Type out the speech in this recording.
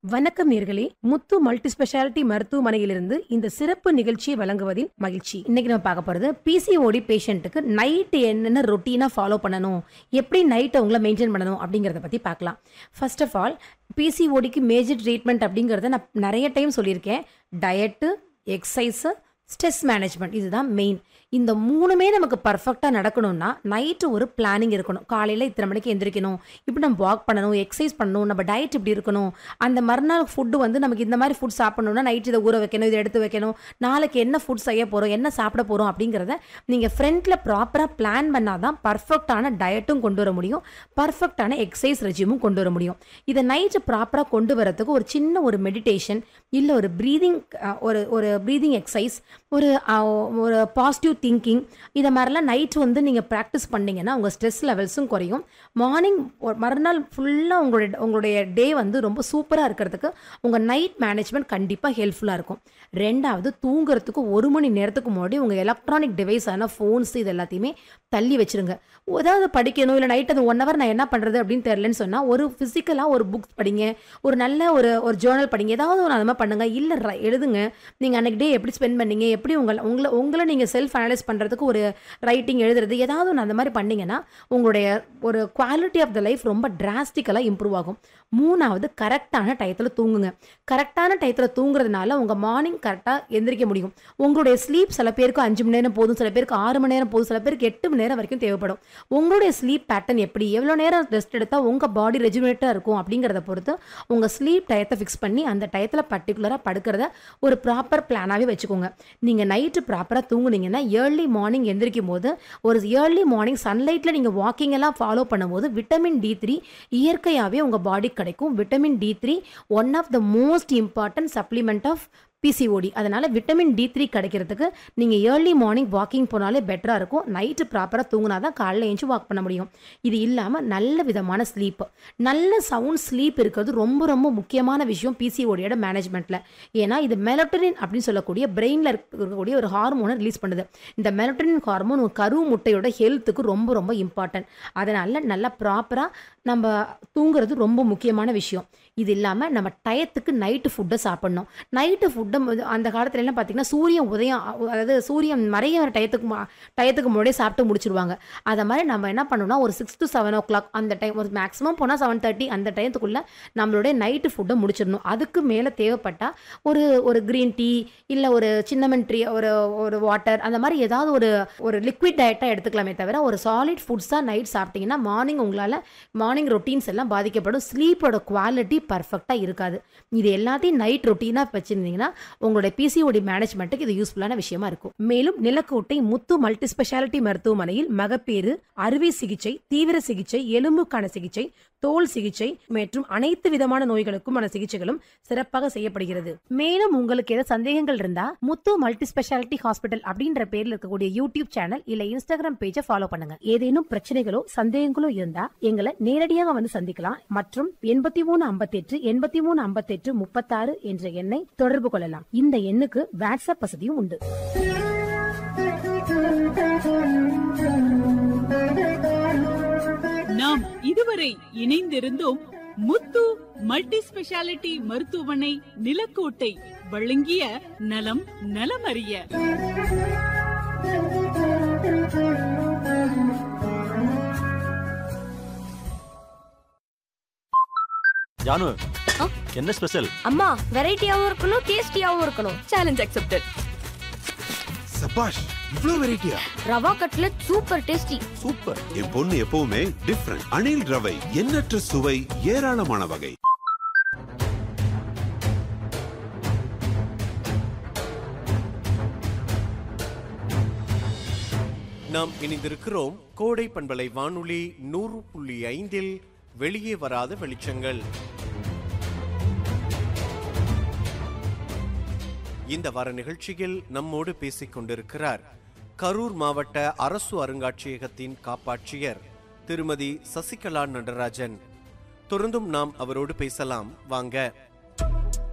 வணக்கம் நேர்களே முத்து multi speciality மருத்துவமனையிலிருந்து இந்த சிறப்பு நிகழ்ச்சியை வழங்குவதில் மகிழ்ச்சி இன்னைக்கு நம்ம பார்க்க போறது பிசிஓடி பேஷண்ட்டுக்கு நைட் என்னென்ன ரொட்டீனா ஃபாலோ பண்ணணும் எப்படி நைட் அவங்கள மெயின்டைன் பண்ணணும் அப்படிங்கிறத பத்தி பார்க்கலாம் ஃபர்ஸ்ட் ஆஃப் ஆல் பிசிஓடிக்கு மேஜர் ட்ரீட்மெண்ட் அப்படிங்கிறத நான் நிறைய டைம் சொல்லியிருக்கேன் டயட்டு எக்ஸசைஸு ஸ்ட்ரெஸ் மேனேஜ்மெண்ட் இதுதான் மெயின் இந்த மூணுமே நமக்கு பர்ஃபெக்டாக நடக்கணும்னா நைட்டு ஒரு பிளானிங் இருக்கணும் காலையில் இத்தனை மணிக்கு எந்திரிக்கணும் இப்படி நம்ம வாக் பண்ணணும் எக்ஸசைஸ் பண்ணணும் நம்ம டயட் இப்படி இருக்கணும் அந்த மறுநாள் ஃபுட்டு வந்து நமக்கு இந்த மாதிரி ஃபுட் சாப்பிடணும்னா நைட் இதை ஊற வைக்கணும் இதை எடுத்து வைக்கணும் நாளைக்கு என்ன ஃபுட் செய்ய போகிறோம் என்ன சாப்பிட போகிறோம் அப்படிங்கிறத நீங்கள் ஃப்ரண்ட்டில் ப்ராப்பராக பிளான் பண்ணால் தான் பர்ஃபெக்டான டயட்டும் கொண்டு வர முடியும் பர்ஃபெக்டான எக்ஸசைஸ் ரெஜிமும் கொண்டு வர முடியும் இதை நைட்டு ப்ராப்பராக கொண்டு வரதுக்கு ஒரு சின்ன ஒரு மெடிடேஷன் இல்லை ஒரு ப்ரீதிங் ஒரு ஒரு ப்ரீதிங் எக்ஸசைஸ் ஒரு அஹ், ஒரு பாசிட்டிவ் திங்கிங் இதை மாதிரிலாம் நைட் வந்து நீங்கள் ப்ராக்டிஸ் பண்ணீங்கன்னா உங்கள் ஸ்ட்ரெஸ் லெவல்ஸும் குறையும் மார்னிங் மறுநாள் ஃபுல்லாக உங்களுடைய உங்களுடைய டே வந்து ரொம்ப சூப்பராக இருக்கிறதுக்கு உங்கள் நைட் மேனேஜ்மெண்ட் கண்டிப்பாக ஹெல்ப்ஃபுல்லாக இருக்கும் ரெண்டாவது தூங்குறதுக்கு ஒரு மணி நேரத்துக்கு முன்னாடி உங்கள் எலக்ட்ரானிக் டிவைஸான ஃபோன்ஸ் இது எல்லாத்தையுமே தள்ளி வச்சிருங்க ஏதாவது படிக்கணும் இல்லை நைட் அது ஒன் ஹவர் நான் என்ன பண்ணுறது அப்படின்னு தெரிலன்னு சொன்னால் ஒரு ஃபிசிக்கலாக ஒரு புக் படிங்க ஒரு நல்ல ஒரு ஒரு ஜேர்னல் படிங்க ஏதாவது ஒன்று அது மாதிரி பண்ணுங்கள் இல்லை எழுதுங்க நீங்கள் அன்னைக்கு டே எப்படி ஸ்பெண்ட் பண்ணீங்க எப்படி உங்களை உங்களை உங்களை நீங்கள் செல்ஃப் அனலைஸ் பண்ணுறதுக்கு ஒரு ரைட்டிங் எழுதுறது ஏதாவது ஒன்று அந்த மாதிரி பண்ணீங்கன்னா உங்களுடைய ஒரு குவாலிட்டி ஆஃப் த லைஃப் ரொம்ப டிராஸ்டிக்கலாக இம்ப்ரூவ் ஆகும் மூணாவது கரெக்டான டயத்தில் தூங்குங்க கரெக்டான டயத்தில் தூங்குறதுனால உங்கள் மார்னிங் கரெக்டாக எந்திரிக்க முடியும் உங்களுடைய ஸ்லீப் சில பேருக்கு அஞ்சு மணி நேரம் போதும் சில பேருக்கு ஆறு மணி நேரம் போதும் சில பேருக்கு எட்டு மணி நேரம் வரைக்கும் தேவைப்படும் உங்களுடைய ஸ்லீப் பேட்டர்ன் எப்படி எவ்வளோ நேரம் ரெஸ்ட் எடுத்தால் உங்கள் பாடி ரெஜுனேட்டாக இருக்கும் அப்படிங்கிறத பொறுத்து உங்கள் ஸ்லீப் டயத்தை ஃபிக்ஸ் பண்ணி அந்த டயத்தில் பர்டிகுலராக படுக்கிறத ஒரு ப்ராப்பர் பிளானாகவே வச்சுக்கோங்க நீங்கள் நைட்டு ப்ராப்பராக தூங்குனீங்கன்னா ஏர்லி மார்னிங் எந்திரிக்கும் போது ஒரு ஏர்லி மார்னிங் சன்லைட்டில் நீங்கள் வாக்கிங் எல்லாம் ஃபாலோ பண்ணும்போது விட்டமின் டி த்ரீ இயற்கையாகவே உங்கள் பாடி கிடைக்கும் vitamin D three one of the most important supplement of PCOD அதனால விட்டமின் டி த்ரீ கிடைக்கிறதுக்கு நீங்கள் ஏர்லி மார்னிங் வாக்கிங் போனாலே பெட்டராக இருக்கும் நைட்டு ப்ராப்பராக தூங்கினா தான் காலைல எழுந்து வாக் பண்ண முடியும் இது இல்லாமல் நல்ல விதமான ஸ்லீப் நல்ல சவுண்ட் ஸ்லீப் இருக்கிறது ரொம்ப ரொம்ப முக்கியமான விஷயம் பிசிஓடியோட மேனேஜ்மெண்ட்டில் ஏன்னா இது மெலட்டரின் அப்படின்னு சொல்லக்கூடிய பிரெயினில் இருக்கக்கூடிய ஒரு ஹார்மோனை ரிலீஸ் பண்ணுது இந்த மெலட்டரின் ஹார்மோன் உங்க கரு முட்டையோட ஹெல்த்துக்கு ரொம்ப ரொம்ப இம்பார்ட்டன்ட் அதனால நல்லா ப்ராப்பராக நம்ம தூங்குறது ரொம்ப முக்கியமான விஷயம் இது இல்லாமல் நம்ம டயத்துக்கு நைட்டு ஃபுட்டை சாப்பிடணும் நைட்டு ஃபுட்டை அந்த காலத்துல எல்லாம் பார்த்தீங்கன்னா சூரியன் உதயம் அ- அதாவது சூரியன் மறைய டயத்துக்கு மு- டயத்துக்கு முன்னாடியே சாப்பிட்டு முடிச்சிருவாங்க அதை மாதிரி நம்ம என்ன பண்ணணும்னா ஒரு six to seven o'clock அந்த டைம் ஒரு மேக்ஸிமம் போனால் செவன் தேர்ட்டி அந்த டயத்துக்குள்ளே நம்மளுடைய நைட்டு ஃபுட்டை முடிச்சிடணும் அதுக்கு மேலே தேவைப்பட்டால் ஒரு ஒரு க்ரீன் டீ இல்லை ஒரு சின்னமன் ட்ரீ ஒரு ஒரு வாட்டர் அந்த மாதிரி ஏதாவது ஒரு ஒரு லிக்விட் டயட்டாக எடுத்துக்கலாமே தவிர ஒரு சாலிட் ஃபுட்ஸாக நைட் சாப்பிட்டீங்கன்னா மார்னிங் உங்களால் மார்னிங் ரொட்டீன்ஸ் எல்லாம் பாதிக்கப்படும் ஸ்லீப்போட குவாலிட்டி பர்ஃபெக்டாக இருக்காது இது எல்லாத்தையும் நைட் ரொட்டீனாக வச்சுருந்தீங்கன்னா உங்களுடைய பிசிஓடி மேனேஜ்மெண்ட்டுக்கு இது யூஸ்ஃபுல்லான விஷயமா இருக்கும் மேலும் நிலக்கோட்டை முத்து மல்டி ஸ்பெஷாலிட்டி மருத்துவமனையில் மகப்பேறு அறுவை சிகிச்சை தீவிர சிகிச்சை எலும்புக்கான சிகிச்சை தோல் சிகிச்சை மற்றும் அனைத்து விதமான நோய்களுக்குமான சிகிச்சைகளும் சிறப்பாக செய்யப்படுகிறது மேலும் உங்களுக்கு ஏதாவது சந்தேகங்கள் இருந்தா முத்து மல்டி ஸ்பெஷாலிட்டி ஹாஸ்பிட்டல் அப்படின்ற பேர்ல இருக்கக்கூடிய யூடியூப் சேனல் இல்ல இன்ஸ்டாகிராம் பேஜை ஃபாலோ பண்ணுங்க ஏதேனும் பிரச்சனைகளோ சந்தேகங்களோ இருந்தா எங்களை நேரடியாக வந்து சந்திக்கலாம் மற்றும் எண்பத்தி மூணு ஐம்பத்தெட்டு எண்பத்தி மூணு ஐம்பத்தெட்டு முப்பத்தாறு என்ற எண்ணை தொடர்பு கொள்ளலாம் இந்த எண்ணுக்கு வாட்ஸ்அப் வசதியும் உண்டு நாம் இதுவரை இணைந்திருந்தோம் முத்து மல்டி ஸ்பெஷாலிட்டி மருத்துவமனை நிலக்கோட்டை வழங்கிய நலம் நலமறிய ஜானு ஆ? என்ன ஸ்பெஷல் அம்மா வெரைட்டியாவும் இருக்கணும் டேஸ்டியாவும் இருக்கணும் சேலஞ்ச் அக்செப்டட் சபாஷ் இவ்ளோ வெரைட்டியா ரவா கட்லட் சூப்பர் டேஸ்டி சூப்பர் என் பொண்ணு எப்பவுமே டிஃப்ரெண்ட் அணில் ரவை எண்ணற்ற சுவை ஏராளமான வகை நாம் இணைந்திருக்கிறோம் கோடை பண்பலை வானொலி நூறு புள்ளி ஐந்தில் வெளியே வராத வெளிச்சங்கள் இந்த வார நிகழ்ச்சியில் நம்மோடு பேசிக் கொண்டிருக்கிறார் கரூர் மாவட்ட அரசு அருங்காட்சியகத்தின் காப்பாட்சியர் திருமதி சசிகலா நடராஜன் தொடர்ந்தும் நாம் அவரோடு பேசலாம் வாங்க